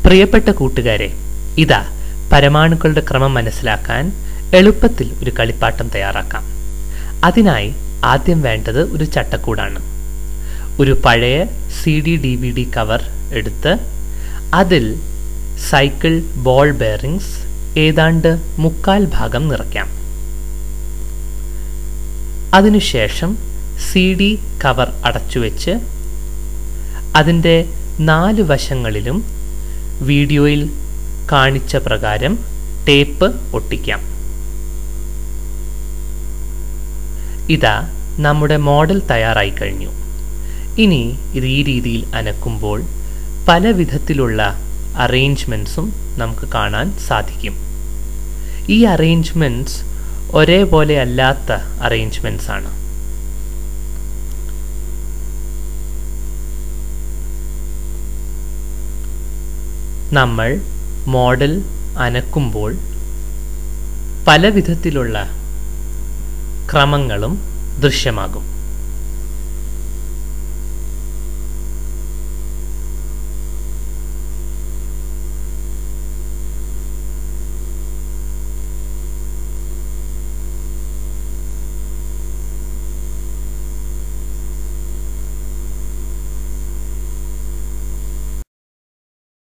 പ്രിയപ്പെട്ട കൂട്ടുകാരെ ഇതാ പരമാണുക്കളുടെ ക്രമം മനസ്സിലാക്കാൻ എളുപ്പത്തിൽ ഒരു കളിപ്പാട്ടം തയ്യാറാക്കാം അതിനായി ആദ്യം വേണ്ടത് ഒരു ചട്ടക്കൂടാണ് ഒരു പഴയ C D D V D cover എടുത്ത് അതിൽ സൈക്കിൾ ബോൾ ബെയറിങ്സ് ഏതാണ്ട് മുക്കാൽ ഭാഗം നിറയ്ക്കാം അതിനുശേഷം സി ഡി കവർ അടച്ചുവെച്ച് അതിൻ്റെ നാല് വശങ്ങളിലും വീഡിയോയിൽ കാണിച്ച പ്രകാരം ടേപ്പ് ഒട്ടിക്കാം ഇതാ നമ്മുടെ മോഡൽ തയ്യാറായി കഴിഞ്ഞു ഇനി ഇത് ഈ രീതിയിൽ അനക്കുമ്പോൾ പല വിധത്തിലുള്ള അറേഞ്ച്മെൻറ്റ്സും നമുക്ക് കാണാൻ സാധിക്കും ഈ അറേഞ്ച്മെൻറ്റ്സ് ഒരേപോലെ അല്ലാത്ത അറേഞ്ച്മെൻറ്റ്സ് ആണ് നമ്മൾ മോഡൽ അനക്കുമ്പോൾ പല വിധത്തിലുള്ള ക്രമങ്ങളും ദൃശ്യമാകും